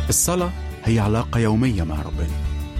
الصلاة هي علاقة يومية مع ربنا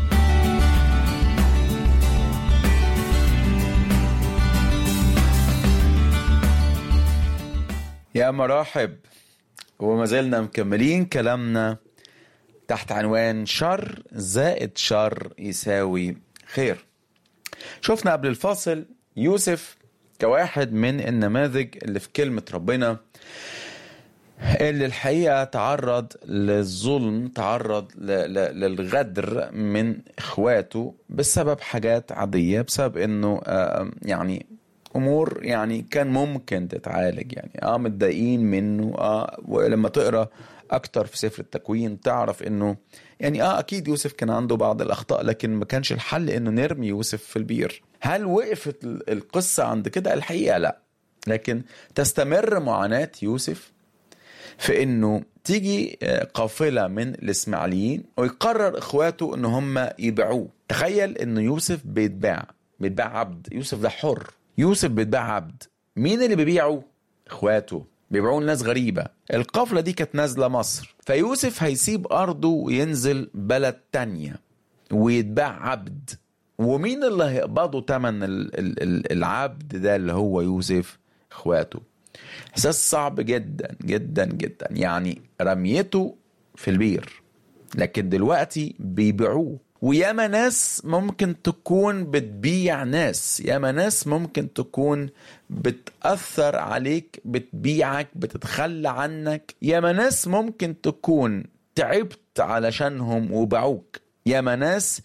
يا مرحب وما زلنا مكملين كلامنا تحت عنوان شر زائد شر يساوي خير شفنا قبل الفاصل يوسف كواحد من النماذج اللي في كلمة ربنا اللي الحقيقة تعرض للظلم تعرض ل- ل- للغدر من اخواته بسبب حاجات عادية بسبب انه آه، يعني امور يعني كان ممكن تتعالج يعني اه متضايقين منه اه ولما تقرا اكتر في سفر التكوين تعرف انه يعني اه اكيد يوسف كان عنده بعض الاخطاء لكن ما كانش الحل انه نرمي يوسف في البير هل وقفت ال- القصة عند كده الحقيقة لا لكن تستمر معاناة يوسف في انه تيجي آه، قافله من الاسماعيليين ويقرر اخواته ان هم يبيعوه تخيل انه يوسف بيتباع بيتباع عبد يوسف ده حر يوسف بيتباع عبد مين اللي بيبيعه اخواته بيبيعوه لناس غريبه القافله دي كانت نازله مصر فيوسف هيسيب ارضه وينزل بلد تانية ويتباع عبد ومين اللي هيقبضوا تمن ال- ال- ال- العبد ده اللي هو يوسف اخواته احساس صعب جدا جدا جدا يعني رميته في البير لكن دلوقتي بيبيعوه وياما ناس ممكن تكون بتبيع ناس ياما ناس ممكن تكون بتأثر عليك بتبيعك بتتخلى عنك ياما ناس ممكن تكون تعبت علشانهم وباعوك ياما ناس